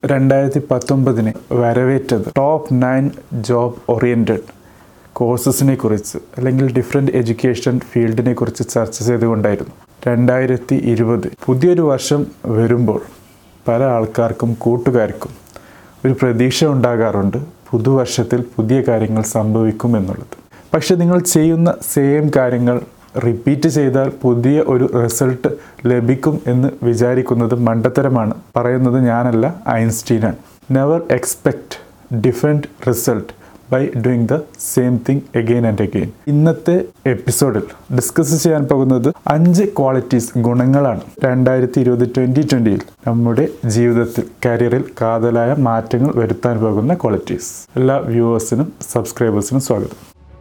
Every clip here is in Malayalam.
രണ്ടായിരത്തി പത്തൊമ്പതിന് വരവേറ്റത് ടോപ്പ് നയൻ ജോബ് ഓറിയൻറ്റഡ് കോഴ്സസിനെ കുറിച്ച് അല്ലെങ്കിൽ ഡിഫറെൻറ്റ് എഡ്യൂക്കേഷൻ ഫീൽഡിനെ കുറിച്ച് ചർച്ച ചെയ്തുകൊണ്ടായിരുന്നു രണ്ടായിരത്തി ഇരുപത് പുതിയൊരു വർഷം വരുമ്പോൾ പല ആൾക്കാർക്കും കൂട്ടുകാർക്കും ഒരു പ്രതീക്ഷ ഉണ്ടാകാറുണ്ട് പുതുവർഷത്തിൽ പുതിയ കാര്യങ്ങൾ സംഭവിക്കും എന്നുള്ളത് പക്ഷെ നിങ്ങൾ ചെയ്യുന്ന സെയിം കാര്യങ്ങൾ റിപ്പീറ്റ് ചെയ്താൽ പുതിയ ഒരു റിസൾട്ട് ലഭിക്കും എന്ന് വിചാരിക്കുന്നത് മണ്ടത്തരമാണ് പറയുന്നത് ഞാനല്ല ഐൻസ്റ്റീനാണ് never expect different result by doing the same thing again and again ഇന്നത്തെ എപ്പിസോഡിൽ ഡിസ്കസ് ചെയ്യാൻ പോകുന്നത് അഞ്ച് ക്വാളിറ്റീസ് ഗുണങ്ങളാണ് രണ്ടായിരത്തി ഇരുപത് ട്വൻ്റി ട്വൻ്റിയിൽ നമ്മുടെ ജീവിതത്തിൽ കരിയറിൽ കാതലായ മാറ്റങ്ങൾ വരുത്താൻ പോകുന്ന ക്വാളിറ്റീസ് എല്ലാ വ്യൂവേഴ്സിനും സബ്സ്ക്രൈബേഴ്സിനും സ്വാഗതം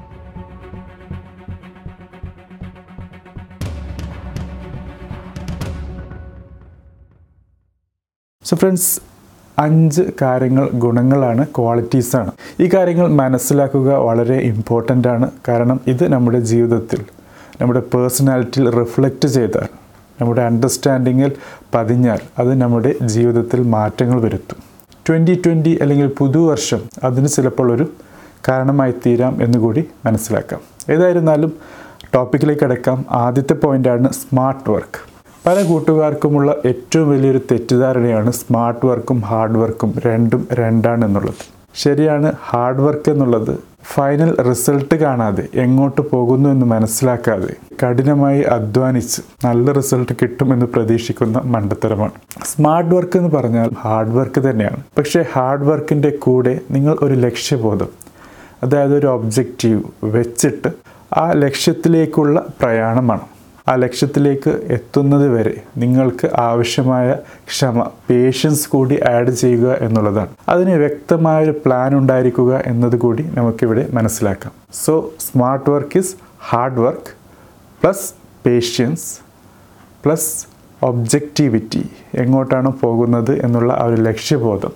സോ ഫ്രണ്ട്സ് അഞ്ച് കാര്യങ്ങൾ ഗുണങ്ങളാണ് ക്വാളിറ്റീസാണ് ഈ കാര്യങ്ങൾ മനസ്സിലാക്കുക വളരെ ഇമ്പോർട്ടൻ്റ് ആണ് കാരണം ഇത് നമ്മുടെ ജീവിതത്തിൽ നമ്മുടെ പേഴ്സണാലിറ്റിയിൽ റിഫ്ലക്റ്റ് ചെയ്താൽ നമ്മുടെ അണ്ടർസ്റ്റാൻഡിങ്ങിൽ പതിഞ്ഞാൽ അത് നമ്മുടെ ജീവിതത്തിൽ മാറ്റങ്ങൾ വരുത്തും ട്വൻ്റി ട്വൻ്റി അല്ലെങ്കിൽ പുതുവർഷം അതിന് ചിലപ്പോൾ ഒരു കാരണമായി തീരാം എന്നുകൂടി മനസ്സിലാക്കാം ഏതായിരുന്നാലും ടോപ്പിക്കിലേക്ക് അടക്കാം ആദ്യത്തെ പോയിൻ്റാണ് സ്മാർട്ട് വർക്ക് പല കൂട്ടുകാർക്കുമുള്ള ഏറ്റവും വലിയൊരു തെറ്റിദ്ധാരണയാണ് സ്മാർട്ട് വർക്കും ഹാർഡ് വർക്കും രണ്ടും രണ്ടാണ് എന്നുള്ളത് ശരിയാണ് ഹാർഡ് വർക്ക് എന്നുള്ളത് ഫൈനൽ റിസൾട്ട് കാണാതെ എങ്ങോട്ട് പോകുന്നു എന്ന് മനസ്സിലാക്കാതെ കഠിനമായി അധ്വാനിച്ച് നല്ല റിസൾട്ട് കിട്ടുമെന്ന് പ്രതീക്ഷിക്കുന്ന മണ്ടത്തരമാണ് സ്മാർട്ട് വർക്ക് എന്ന് പറഞ്ഞാൽ ഹാർഡ് വർക്ക് തന്നെയാണ് പക്ഷേ ഹാർഡ് വർക്കിൻ്റെ കൂടെ നിങ്ങൾ ഒരു ലക്ഷ്യബോധം അതായത് ഒരു ഒബ്ജക്റ്റീവ് വെച്ചിട്ട് ആ ലക്ഷ്യത്തിലേക്കുള്ള പ്രയാണമാണ് ആ ലക്ഷ്യത്തിലേക്ക് എത്തുന്നത് വരെ നിങ്ങൾക്ക് ആവശ്യമായ ക്ഷമ പേഷ്യൻസ് കൂടി ആഡ് ചെയ്യുക എന്നുള്ളതാണ് അതിന് വ്യക്തമായ ഒരു പ്ലാൻ ഉണ്ടായിരിക്കുക എന്നത് കൂടി നമുക്കിവിടെ മനസ്സിലാക്കാം so smart work is hard work plus patience plus objectivity എങ്ങോട്ടാണ് പോകുന്നത് എന്നുള്ള ആ ഒരു ലക്ഷ്യബോധം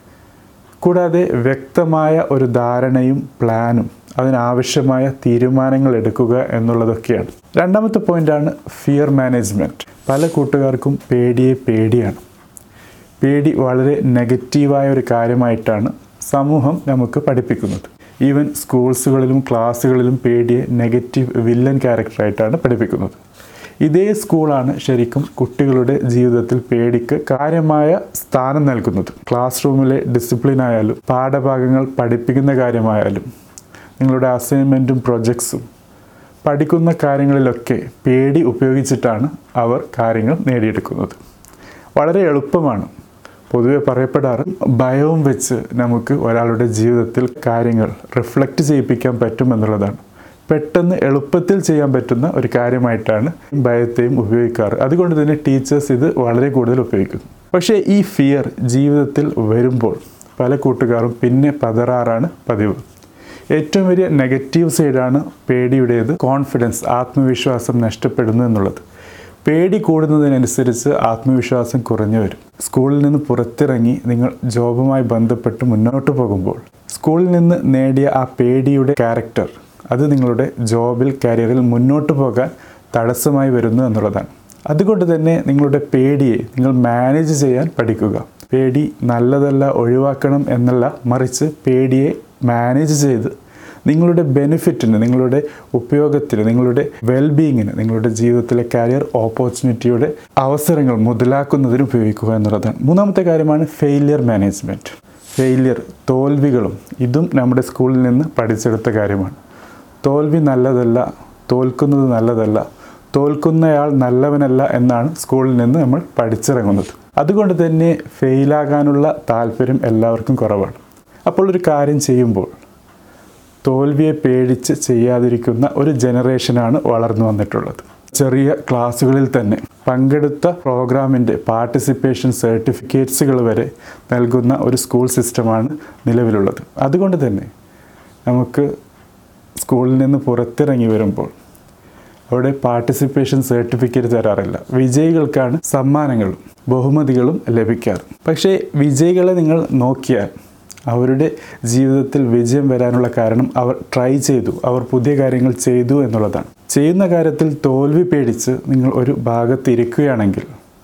കൂടാതെ വ്യക്തമായ ഒരു ധാരണയും പ്ലാനും അതിനാവശ്യമായ തീരുമാനങ്ങൾ എടുക്കുക എന്നുള്ളതൊക്കെയാണ് രണ്ടാമത്തെ പോയിന്റാണ് ഫിയർ മാനേജ്മെൻറ്റ് പല കൂട്ടുകാർക്കും പേടിയെ പേടിയാണ് പേടി വളരെ നെഗറ്റീവായ ഒരു കാര്യമായിട്ടാണ് സമൂഹം നമുക്ക് പഠിപ്പിക്കുന്നത് ഈവൻ സ്കൂൾസുകളിലും ക്ലാസ്സുകളിലും പേടിയെ നെഗറ്റീവ് വില്ലൻ ക്യാരക്ടറായിട്ടാണ് പഠിപ്പിക്കുന്നത് ഇതേ സ്കൂളാണ് ശരിക്കും കുട്ടികളുടെ ജീവിതത്തിൽ പേടിക്ക് കാര്യമായ സ്ഥാനം നൽകുന്നത് ക്ലാസ് റൂമിലെ ഡിസിപ്ലിൻ ആയാലും പാഠഭാഗങ്ങൾ പഠിപ്പിക്കുന്ന കാര്യമായാലും നിങ്ങളുടെ അസൈൻമെൻറ്റും പ്രൊജക്ട്സും പഠിക്കുന്ന കാര്യങ്ങളിലൊക്കെ പേടി ഉപയോഗിച്ചിട്ടാണ് അവർ കാര്യങ്ങൾ നേടിയെടുക്കുന്നത് വളരെ എളുപ്പമാണ് പൊതുവെ പറയപ്പെടാറ് ഭയവും വെച്ച് നമുക്ക് ഒരാളുടെ ജീവിതത്തിൽ കാര്യങ്ങൾ റിഫ്ലക്റ്റ് ചെയ്യിപ്പിക്കാൻ പറ്റുമെന്നുള്ളതാണ് പെട്ടെന്ന് എളുപ്പത്തിൽ ചെയ്യാൻ പറ്റുന്ന ഒരു കാര്യമായിട്ടാണ് ഭയത്തെയും ഉപയോഗിക്കാറ് അതുകൊണ്ട് തന്നെ ടീച്ചേഴ്സ് ഇത് വളരെ കൂടുതൽ ഉപയോഗിക്കുന്നു പക്ഷേ ഈ ഫിയർ ജീവിതത്തിൽ വരുമ്പോൾ പല കൂട്ടുകാരും പിന്നെ പതറാറാണ് പതിവ് ഏറ്റവും വലിയ നെഗറ്റീവ് സൈഡാണ് പേടിയുടേത് കോൺഫിഡൻസ് ആത്മവിശ്വാസം നഷ്ടപ്പെടുന്നു എന്നുള്ളത് പേടി കൂടുന്നതിനനുസരിച്ച് ആത്മവിശ്വാസം കുറഞ്ഞു വരും സ്കൂളിൽ നിന്ന് പുറത്തിറങ്ങി നിങ്ങൾ ജോബുമായി ബന്ധപ്പെട്ട് മുന്നോട്ട് പോകുമ്പോൾ സ്കൂളിൽ നിന്ന് നേടിയ ആ പേടിയുടെ ക്യാരക്ടർ അത് നിങ്ങളുടെ ജോബിൽ കരിയറിൽ മുന്നോട്ട് പോകാൻ തടസ്സമായി വരുന്നു എന്നുള്ളതാണ് അതുകൊണ്ട് തന്നെ നിങ്ങളുടെ പേടിയെ നിങ്ങൾ മാനേജ് ചെയ്യാൻ പഠിക്കുക പേടി നല്ലതല്ല ഒഴിവാക്കണം എന്നല്ല മറിച്ച് പേടിയെ മാനേജ് ചെയ്ത് നിങ്ങളുടെ ബെനിഫിറ്റിന് നിങ്ങളുടെ ഉപയോഗത്തിന് നിങ്ങളുടെ വെൽബീയിങ്ങിന് നിങ്ങളുടെ ജീവിതത്തിലെ കരിയർ ഓപ്പർച്യൂണിറ്റിയുടെ അവസരങ്ങൾ മുതലാക്കുന്നതിന് ഉപയോഗിക്കുക എന്നുള്ളതാണ് മൂന്നാമത്തെ കാര്യമാണ് ഫെയിലിയർ മാനേജ്മെൻറ്റ് ഫെയിലിയർ തോൽവികളും ഇതും നമ്മുടെ സ്കൂളിൽ നിന്ന് പഠിച്ചെടുത്ത കാര്യമാണ് തോൽവി നല്ലതല്ല തോൽക്കുന്നത് നല്ലതല്ല തോൽക്കുന്നയാൾ നല്ലവനല്ല എന്നാണ് സ്കൂളിൽ നിന്ന് നമ്മൾ പഠിച്ചിറങ്ങുന്നത് അതുകൊണ്ട് തന്നെ ഫെയിലാകാനുള്ള താല്പര്യം എല്ലാവർക്കും കുറവാണ് അപ്പോൾ ഒരു കാര്യം ചെയ്യുമ്പോൾ തോൽവിയെ പേടിച്ച് ചെയ്യാതിരിക്കുന്ന ഒരു ജനറേഷനാണ് വളർന്നു വന്നിട്ടുള്ളത് ചെറിയ ക്ലാസ്സുകളിൽ തന്നെ പങ്കെടുത്ത പ്രോഗ്രാമിൻ്റെ പാർട്ടിസിപ്പേഷൻ സർട്ടിഫിക്കറ്റ്സുകൾ വരെ നൽകുന്ന ഒരു സ്കൂൾ സിസ്റ്റമാണ് നിലവിലുള്ളത് അതുകൊണ്ട് തന്നെ നമുക്ക് സ്കൂളിൽ നിന്ന് പുറത്തിറങ്ങി വരുമ്പോൾ അവിടെ പാർട്ടിസിപ്പേഷൻ സർട്ടിഫിക്കറ്റ് തരാറില്ല വിജയികൾക്കാണ് സമ്മാനങ്ങളും ബഹുമതികളും ലഭിക്കാറ് പക്ഷേ വിജയികളെ നിങ്ങൾ നോക്കിയാൽ അവരുടെ ജീവിതത്തിൽ വിജയം വരാനുള്ള കാരണം അവർ ട്രൈ ചെയ്തു അവർ പുതിയ കാര്യങ്ങൾ ചെയ്തു എന്നുള്ളതാണ് ചെയ്യുന്ന കാര്യത്തിൽ തോൽവി പേടിച്ച് നിങ്ങൾ ഒരു ഭാഗത്ത് ഇരിക്കുകയാണെങ്കിൽ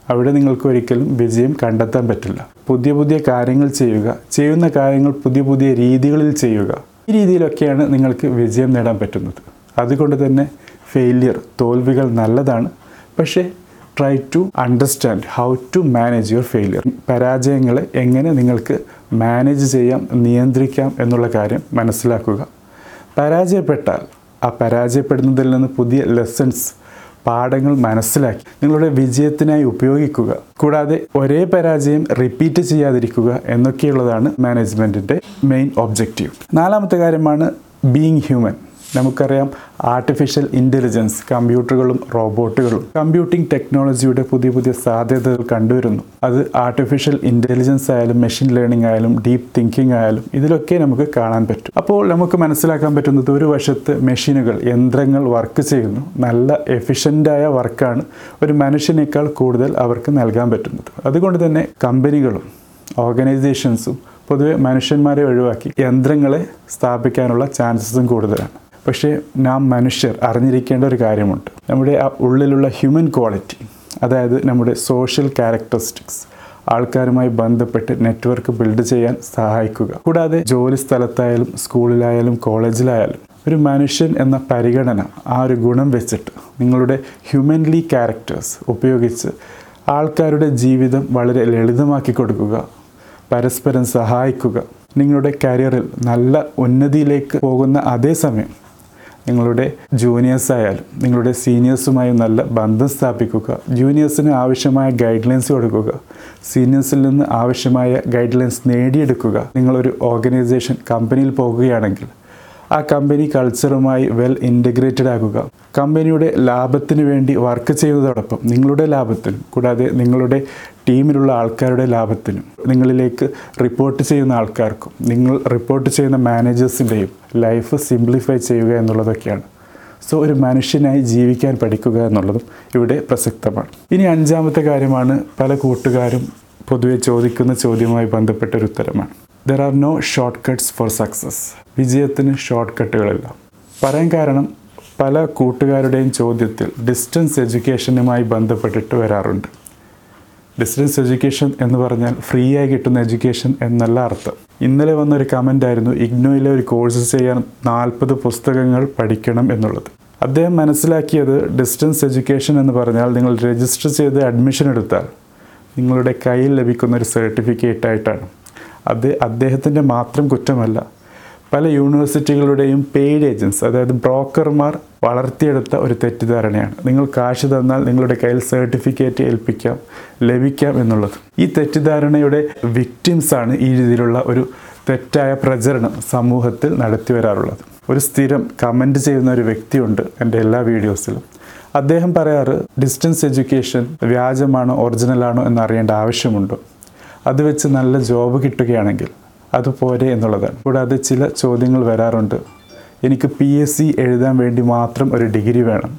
അവിടെ നിങ്ങൾക്ക് ഒരിക്കലും വിജയം കണ്ടെത്താൻ പറ്റില്ല പുതിയ പുതിയ കാര്യങ്ങൾ ചെയ്യുക ചെയ്യുന്ന കാര്യങ്ങൾ പുതിയ പുതിയ രീതികളിൽ ചെയ്യുക ഈ രീതിയിലൊക്കെയാണ് നിങ്ങൾക്ക് വിജയം നേടാൻ പറ്റുന്നത് അതുകൊണ്ട് തന്നെ ഫെയിലിയർ തോൽവികൾ നല്ലതാണ് പക്ഷേ try to understand how to manage your failure പരാജയങ്ങളെ എങ്ങനെ നിങ്ങൾക്ക് മാനേജ് ചെയ്യാം നിയന്ത്രിക്കാം എന്നുള്ള കാര്യം മനസ്സിലാക്കുക പരാജയപ്പെട്ടാൽ ആ പരാജയപ്പെടുന്നതിൽ നിന്ന് പുതിയ ലെസൺസ് പാഠങ്ങൾ മനസ്സിലാക്കി നിങ്ങളുടെ വിജയത്തിനായി ഉപയോഗിക്കുക കൂടാതെ ഒരേ പരാജയം റിപ്പീറ്റ് ചെയ്യാതിരിക്കുക എന്നൊക്കെയുള്ളതാണ് മാനേജ്മെൻറ്റിൻ്റെ മെയിൻ ഒബ്ജക്റ്റീവ് നാലാമത്തെ കാര്യമാണ് ബീയിങ് ഹ്യൂമൻ നമുക്കറിയാം ആർട്ടിഫിഷ്യൽ ഇൻ്റലിജൻസ് കമ്പ്യൂട്ടറുകളും റോബോട്ടുകളും കമ്പ്യൂട്ടിംഗ് ടെക്നോളജിയുടെ പുതിയ പുതിയ സാധ്യതകൾ കണ്ടുവരുന്നു അത് ആർട്ടിഫിഷ്യൽ ഇൻ്റലിജൻസ് ആയാലും മെഷീൻ ലേണിംഗ് ആയാലും ഡീപ്പ് തിങ്കിങ് ആയാലും ഇതിലൊക്കെ നമുക്ക് കാണാൻ പറ്റും അപ്പോൾ നമുക്ക് മനസ്സിലാക്കാൻ പറ്റുന്നത് ഒരു വശത്ത് മെഷീനുകൾ യന്ത്രങ്ങൾ വർക്ക് ചെയ്യുന്നു നല്ല എഫിഷ്യൻ്റായ വർക്കാണ് ഒരു മനുഷ്യനേക്കാൾ കൂടുതൽ അവർക്ക് നൽകാൻ പറ്റുന്നത് അതുകൊണ്ട് തന്നെ കമ്പനികളും ഓർഗനൈസേഷൻസും പൊതുവെ മനുഷ്യന്മാരെ ഒഴിവാക്കി യന്ത്രങ്ങളെ സ്ഥാപിക്കാനുള്ള ചാൻസസും കൂടുതലാണ് പക്ഷേ നാം മനുഷ്യർ അറിഞ്ഞിരിക്കേണ്ട ഒരു കാര്യമുണ്ട് നമ്മുടെ ആ ഉള്ളിലുള്ള ഹ്യൂമൻ ക്വാളിറ്റി അതായത് നമ്മുടെ സോഷ്യൽ ക്യാരക്ടറിസ്റ്റിക്സ് ആൾക്കാരുമായി ബന്ധപ്പെട്ട് നെറ്റ്വർക്ക് ബിൽഡ് ചെയ്യാൻ സഹായിക്കുക കൂടാതെ ജോലി സ്ഥലത്തായാലും സ്കൂളിലായാലും കോളേജിലായാലും ഒരു മനുഷ്യൻ എന്ന പരിഗണന ആ ഒരു ഗുണം വെച്ചിട്ട് നിങ്ങളുടെ ഹ്യൂമൻലി ക്യാരക്ടേഴ്സ് ഉപയോഗിച്ച് ആൾക്കാരുടെ ജീവിതം വളരെ ലളിതമാക്കി കൊടുക്കുക പരസ്പരം സഹായിക്കുക നിങ്ങളുടെ കരിയറിൽ നല്ല ഉന്നതിയിലേക്ക് പോകുന്ന അതേ സമയം നിങ്ങളുടെ ജൂനിയേഴ്സ് ആയാലും നിങ്ങളുടെ സീനിയേഴ്സുമായി നല്ല ബന്ധം സ്ഥാപിക്കുക ജൂനിയേഴ്സിന് ആവശ്യമായ ഗൈഡ് ലൈൻസ് കൊടുക്കുക സീനിയേഴ്സിൽ നിന്ന് ആവശ്യമായ ഗൈഡ് ലൈൻസ് നേടിയെടുക്കുക നിങ്ങളൊരു ഓർഗനൈസേഷൻ കമ്പനിയിൽ പോകുകയാണെങ്കിൽ ആ കമ്പനി കൾച്ചറുമായി വെൽ ഇൻറ്റഗ്രേറ്റഡ് ആകുക കമ്പനിയുടെ ലാഭത്തിന് വേണ്ടി വർക്ക് ചെയ്യുന്നതോടൊപ്പം നിങ്ങളുടെ ലാഭത്തിനും കൂടാതെ നിങ്ങളുടെ ടീമിലുള്ള ആൾക്കാരുടെ ലാഭത്തിനും നിങ്ങളിലേക്ക് റിപ്പോർട്ട് ചെയ്യുന്ന ആൾക്കാർക്കും നിങ്ങൾ റിപ്പോർട്ട് ചെയ്യുന്ന മാനേജേഴ്സിൻ്റെയും ലൈഫ് സിംപ്ലിഫൈ ചെയ്യുക എന്നുള്ളതൊക്കെയാണ് സോ ഒരു മനുഷ്യനായി ജീവിക്കാൻ പഠിക്കുക എന്നുള്ളതും ഇവിടെ പ്രസക്തമാണ് ഇനി അഞ്ചാമത്തെ കാര്യമാണ് പല കൂട്ടുകാരും പൊതുവെ ചോദിക്കുന്ന ചോദ്യവുമായി ബന്ധപ്പെട്ട ഒരു ഉത്തരമാണ് there are no short cuts for success വിജയത്തിന് ഷോർട്ട് കട്ടുകളില്ല പറയാൻ കാരണം പല കൂട്ടുകാരുടെയും ചോദ്യത്തിൽ ഡിസ്റ്റൻസ് എഡ്യൂക്കേഷനുമായി ബന്ധപ്പെട്ടിട്ട് വരാറുണ്ട് ഡിസ്റ്റൻസ് എഡ്യൂക്കേഷൻ എന്ന് പറഞ്ഞാൽ ഫ്രീ ആയി കിട്ടുന്ന എഡ്യൂക്കേഷൻ എന്നല്ല അർത്ഥം ഇന്നലെ വന്നൊരു കമൻ്റ് ആയിരുന്നു ഇഗ്നോയിലെ ഒരു കോഴ്സ് ചെയ്യാൻ നാൽപ്പത് പുസ്തകങ്ങൾ പഠിക്കണം എന്നുള്ളത് അദ്ദേഹം മനസ്സിലാക്കിയത് ഡിസ്റ്റൻസ് എഡ്യൂക്കേഷൻ എന്ന് പറഞ്ഞാൽ നിങ്ങൾ രജിസ്റ്റർ ചെയ്ത് അഡ്മിഷൻ എടുത്താൽ നിങ്ങളുടെ കയ്യിൽ ലഭിക്കുന്ന ഒരു സർട്ടിഫിക്കറ്റ് ആയിട്ടാണ് അത് അദ്ദേഹത്തിൻ്റെ മാത്രം കുറ്റമല്ല പല യൂണിവേഴ്സിറ്റികളുടെയും പെയ്ഡ് ഏജൻസ് അതായത് ബ്രോക്കർമാർ വളർത്തിയെടുത്ത ഒരു തെറ്റിദ്ധാരണയാണ് നിങ്ങൾ കാശ് തന്നാൽ നിങ്ങളുടെ കയ്യിൽ സർട്ടിഫിക്കറ്റ് ഏൽപ്പിക്കാം ലഭിക്കാം എന്നുള്ളത് ഈ തെറ്റിദ്ധാരണയുടെ വിക്ടിംസ് ആണ് ഈ രീതിയിലുള്ള ഒരു തെറ്റായ പ്രചരണം സമൂഹത്തിൽ നടത്തി വരാറുള്ളത് ഒരു സ്ഥിരം കമൻറ്റ് ചെയ്യുന്ന ഒരു വ്യക്തിയുണ്ട് എൻ്റെ എല്ലാ വീഡിയോസിലും അദ്ദേഹം പറയാറ് ഡിസ്റ്റൻസ് എഡ്യൂക്കേഷൻ വ്യാജമാണോ ഒറിജിനലാണോ എന്നറിയേണ്ട ആവശ്യമുണ്ടോ അത് വെച്ച് നല്ല ജോബ് കിട്ടുകയാണെങ്കിൽ അത് പോരെ എന്നുള്ളതാണ് കൂടാതെ ചില ചോദ്യങ്ങൾ വരാറുണ്ട് എനിക്ക് പി എസ് സി എഴുതാൻ വേണ്ടി മാത്രം ഒരു ഡിഗ്രി വേണം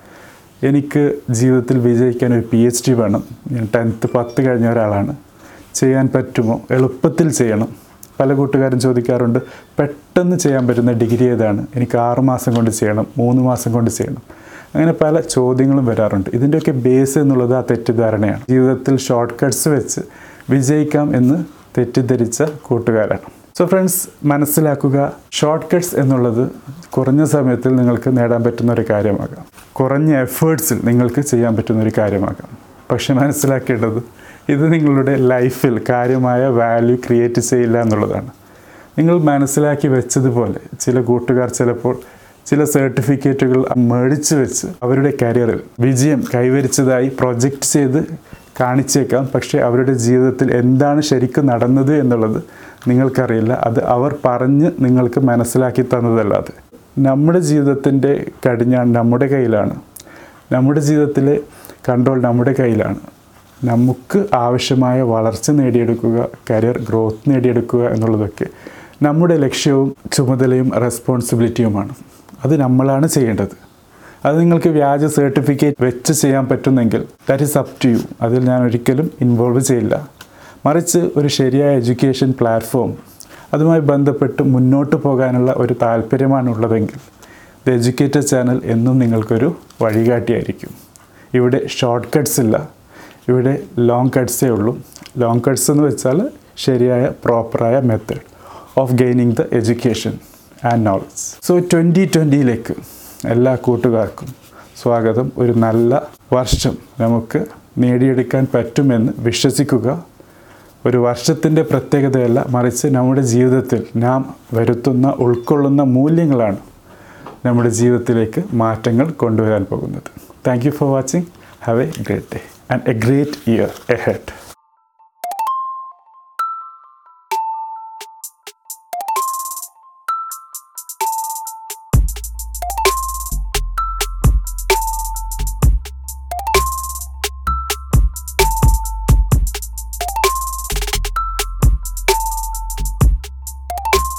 എനിക്ക് ജീവിതത്തിൽ വിജയിക്കാൻ ഒരു പി എച്ച് ഡി വേണം ഞാൻ ടെൻത്ത് പത്ത് കഴിഞ്ഞ ഒരാളാണ് ചെയ്യാൻ പറ്റുമോ എളുപ്പത്തിൽ ചെയ്യണം പല കൂട്ടുകാരും ചോദിക്കാറുണ്ട് പെട്ടെന്ന് ചെയ്യാൻ പറ്റുന്ന ഡിഗ്രി ഏതാണ് എനിക്ക് ആറ് മാസം കൊണ്ട് ചെയ്യണം മൂന്ന് മാസം കൊണ്ട് ചെയ്യണം അങ്ങനെ പല ചോദ്യങ്ങളും വരാറുണ്ട് ഇതിൻ്റെയൊക്കെ ബേസ് എന്നുള്ളത് ആ തെറ്റിദ്ധാരണയാണ് ജീവിതത്തിൽ ഷോർട്ട് കട്ട്സ് വെച്ച് വിജയിക്കാം എന്ന് തെറ്റിദ്ധരിച്ച കൂട്ടുകാരാണ് സോ ഫ്രണ്ട്സ് മനസ്സിലാക്കുക ഷോർട്ട് കട്ട്സ് എന്നുള്ളത് കുറഞ്ഞ സമയത്തിൽ നിങ്ങൾക്ക് നേടാൻ പറ്റുന്ന ഒരു കാര്യമാകാം കുറഞ്ഞ എഫേർട്സിൽ നിങ്ങൾക്ക് ചെയ്യാൻ പറ്റുന്ന ഒരു കാര്യമാകാം പക്ഷെ മനസ്സിലാക്കേണ്ടത് ഇത് നിങ്ങളുടെ ലൈഫിൽ കാര്യമായ വാല്യൂ ക്രിയേറ്റ് ചെയ്യില്ല എന്നുള്ളതാണ് നിങ്ങൾ മനസ്സിലാക്കി വെച്ചതുപോലെ ചില കൂട്ടുകാർ ചിലപ്പോൾ ചില സർട്ടിഫിക്കറ്റുകൾ മേടിച്ചു വെച്ച് അവരുടെ കരിയറിൽ വിജയം കൈവരിച്ചതായി പ്രൊജക്റ്റ് ചെയ്ത് കാണിച്ചേക്കാം പക്ഷേ അവരുടെ ജീവിതത്തിൽ എന്താണ് ശരിക്കും നടന്നത് എന്നുള്ളത് നിങ്ങൾക്കറിയില്ല അത് അവർ പറഞ്ഞ് നിങ്ങൾക്ക് മനസ്സിലാക്കി തന്നതല്ലാതെ നമ്മുടെ ജീവിതത്തിൻ്റെ കടിഞ്ഞാൺ നമ്മുടെ കയ്യിലാണ് നമ്മുടെ ജീവിതത്തിലെ കൺട്രോൾ നമ്മുടെ കയ്യിലാണ് നമുക്ക് ആവശ്യമായ വളർച്ച നേടിയെടുക്കുക കരിയർ ഗ്രോത്ത് നേടിയെടുക്കുക എന്നുള്ളതൊക്കെ നമ്മുടെ ലക്ഷ്യവും ചുമതലയും റെസ്പോൺസിബിലിറ്റിയുമാണ് അത് നമ്മളാണ് ചെയ്യേണ്ടത് അത് നിങ്ങൾക്ക് വ്യാജ സർട്ടിഫിക്കറ്റ് വെച്ച് ചെയ്യാൻ പറ്റുന്നെങ്കിൽ that is up to you അതിൽ ഞാൻ ഒരിക്കലും ഇൻവോൾവ് ചെയ്യില്ല മറിച്ച് ഒരു ശരിയായ എഡ്യൂക്കേഷൻ പ്ലാറ്റ്ഫോം അതുമായി ബന്ധപ്പെട്ട് മുന്നോട്ട് പോകാനുള്ള ഒരു താല്പര്യമാണുള്ളതെങ്കിൽ ദ എഡ്യൂക്കേറ്റർ ചാനൽ എന്നും നിങ്ങൾക്കൊരു വഴികാട്ടിയായിരിക്കും ഇവിടെ ഷോർട്ട് കട്ട്സ് ഇല്ല ഇവിടെ ലോങ് കട്ട്സേ ഉള്ളൂ ലോങ് കട്ട്സ് എന്ന് വെച്ചാൽ ശരിയായ പ്രോപ്പറായ method of gaining the education and knowledge so twenty ട്വൻറ്റിയിലേക്ക് എല്ലാ കൂട്ടുകാർക്കും സ്വാഗതം ഒരു നല്ല വർഷം നമുക്ക് നേടിയെടുക്കാൻ പറ്റുമെന്ന് വിശ്വസിക്കുക ഒരു വർഷത്തിൻ്റെ പ്രത്യേകതയല്ല മറിച്ച് നമ്മുടെ ജീവിതത്തിൽ നാം വരുത്തുന്ന ഉൾക്കൊള്ളുന്ന മൂല്യങ്ങളാണ് നമ്മുടെ ജീവിതത്തിലേക്ക് മാറ്റങ്ങൾ കൊണ്ടുവരാൻ പോകുന്നത് thank you for watching have a great day and a great year A head